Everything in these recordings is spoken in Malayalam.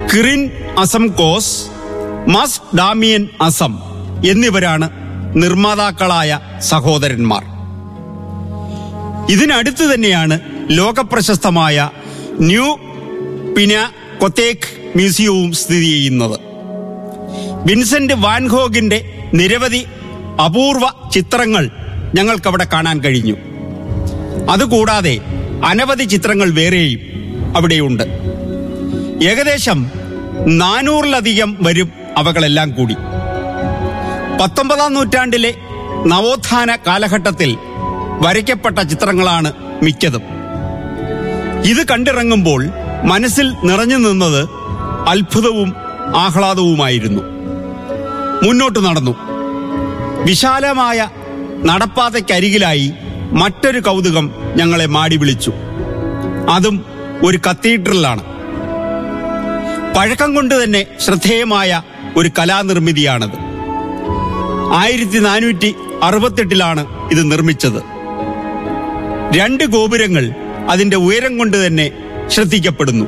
Kirin Asam Cosmas Damian Asam എന്നിവരാണ് നിർമ്മാതാക്കളായ സഹോദരന്മാർ ഇതിനടുത്ത് തന്നെയാണ് ലോകപ്രശസ്തമായ ന്യൂ പിന കൊത്തേക്ക് മ്യൂസിയവും സ്ഥിതി ചെയ്യുന്നത് വിൻസെന്റ് വാൻഹോഗിന്റെ നിരവധി അപൂർവ ചിത്രങ്ങൾ ഞങ്ങൾക്കവിടെ കാണാൻ കഴിഞ്ഞു അതുകൂടാതെ അനവധി ചിത്രങ്ങൾ വേറെയും അവിടെയുണ്ട് ഏകദേശം നാനൂറിലധികം വരും അവകളെല്ലാം കൂടി പത്തൊമ്പതാം നൂറ്റാണ്ടിലെ നവോത്ഥാന കാലഘട്ടത്തിൽ വരയ്ക്കപ്പെട്ട ചിത്രങ്ങളാണ് മിക്കതും ഇത് കണ്ടിറങ്ങുമ്പോൾ മനസ്സിൽ നിറഞ്ഞു നിന്നത് അത്ഭുതവും ആഹ്ലാദവുമായിരുന്നു മുന്നോട്ട് നടന്നു വിശാലമായ നടപ്പാതയ്ക്കരികിലായി മറ്റൊരു കൗതുകം ഞങ്ങളെ മാടി വിളിച്ചു അതും ഒരു കത്തീഡ്രലാണ് പഴക്കം കൊണ്ട് തന്നെ ശ്രദ്ധേയമായ ഒരു കലാനിർമ്മിതിയാണത് ആയിരത്തി നാനൂറ്റി അറുപത്തെട്ടിലാണ് ഇത് നിർമ്മിച്ചത് രണ്ട് ഗോപുരങ്ങൾ അതിന്റെ ഉയരം കൊണ്ട് തന്നെ ശ്രദ്ധിക്കപ്പെടുന്നു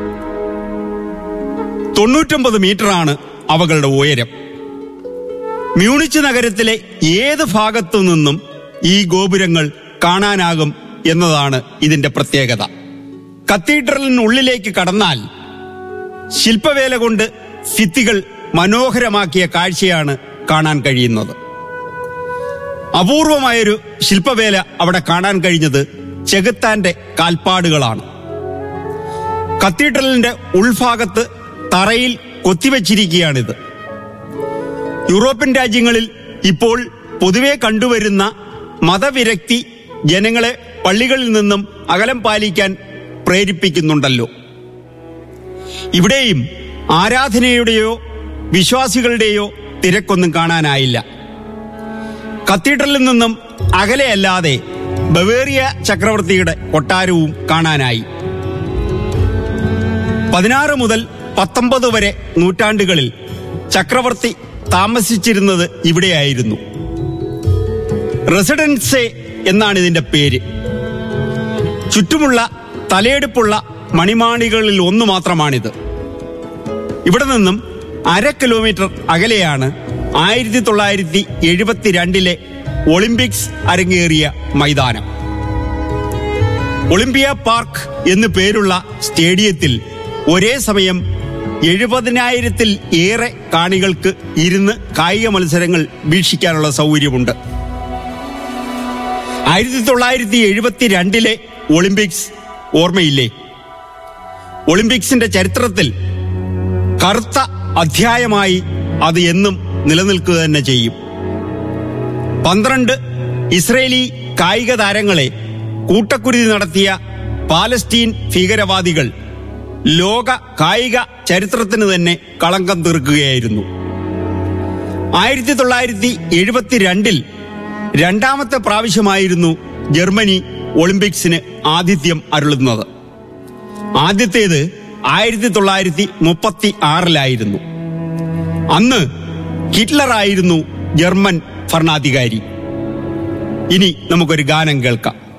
തൊണ്ണൂറ്റൊമ്പത് മീറ്ററാണ് അവകളുടെ ഉയരം മ്യൂണിച്ച് നഗരത്തിലെ ഏത് ഭാഗത്തു നിന്നും ഈ ഗോപുരങ്ങൾ കാണാനാകും എന്നതാണ് ഇതിന്റെ പ്രത്യേകത കത്തീഡ്രലിനുള്ളിലേക്ക് കടന്നാൽ ശില്പവേല കൊണ്ട് ഭിത്തികൾ മനോഹരമാക്കിയ കാഴ്ചയാണ് കാണാൻ കഴിയുന്നത് അപൂർവമായൊരു ശില്പവേല അവിടെ കാണാൻ കഴിഞ്ഞത് ചെകുത്താന്റെ കാൽപ്പാടുകളാണ് കത്തീഡ്രലിന്റെ ഉൾഭാഗത്ത് തറയിൽ കൊത്തിവെച്ചിരിക്കുകയാണിത് യൂറോപ്യൻ രാജ്യങ്ങളിൽ ഇപ്പോൾ പൊതുവെ കണ്ടുവരുന്ന മതവിരക്തി ജനങ്ങളെ പള്ളികളിൽ നിന്നും അകലം പാലിക്കാൻ പ്രേരിപ്പിക്കുന്നുണ്ടല്ലോ ഇവിടെയും ആരാധനയുടെയോ വിശ്വാസികളുടെയോ തിരക്കൊന്നും കാണാനായില്ല കത്തീഡ്രലിൽ നിന്നും അകലെയല്ലാതെ ബവേറിയ ചക്രവർത്തിയുടെ കൊട്ടാരവും കാണാനായി പതിനാറ് മുതൽ പത്തൊമ്പത് വരെ നൂറ്റാണ്ടുകളിൽ ചക്രവർത്തി താമസിച്ചിരുന്നത് ഇവിടെയായിരുന്നു റെസിഡൻസെ എന്നാണ് ഇതിന്റെ പേര് ചുറ്റുമുള്ള തലയെടുപ്പുള്ള മണിമാണികളിൽ ഒന്ന് മാത്രമാണിത് ഇവിടെ നിന്നും അര കിലോമീറ്റർ അകലെയാണ് ആയിരത്തി തൊള്ളായിരത്തി എഴുപത്തിരണ്ടിലെ ഒളിമ്പിക്സ് അരങ്ങേറിയ മൈതാനം ഒളിമ്പിയ പാർക്ക് എന്നു പേരുള്ള സ്റ്റേഡിയത്തിൽ ഒരേ സമയം എഴുപതിനായിരത്തിൽ ഏറെ കാണികൾക്ക് ഇരുന്ന് കായിക മത്സരങ്ങൾ വീക്ഷിക്കാനുള്ള സൗകര്യമുണ്ട് ആയിരത്തി തൊള്ളായിരത്തി എഴുപത്തിരണ്ടിലെ ഒളിമ്പിക്സ് ഓർമ്മയില്ലേ ഒളിമ്പിക്സിന്റെ ചരിത്രത്തിൽ കറുത്ത അധ്യായമായി അത് എന്നും നിലനിൽക്കുക തന്നെ ചെയ്യും പന്ത്രണ്ട് ഇസ്രേലി കായിക താരങ്ങളെ കൂട്ടക്കുരുതി നടത്തിയ പാലസ്റ്റീൻ ഭീകരവാദികൾ ലോക കായിക ചരിത്രത്തിന് തന്നെ കളങ്കം തീർക്കുകയായിരുന്നു ആയിരത്തി തൊള്ളായിരത്തി എഴുപത്തിരണ്ടിൽ രണ്ടാമത്തെ പ്രാവശ്യമായിരുന്നു ജർമ്മനി ഒളിമ്പിക്സിന് ആതിഥ്യം അരുളുന്നത് ആദ്യത്തേത് ആയിരത്തി തൊള്ളായിരത്തി മുപ്പത്തി ആറിലായിരുന്നു അന്ന് ഹിറ്റ്ലർ ആയിരുന്നു ജർമ്മൻ ഭരണാധികാരി ഇനി നമുക്കൊരു ഗാനം കേൾക്കാം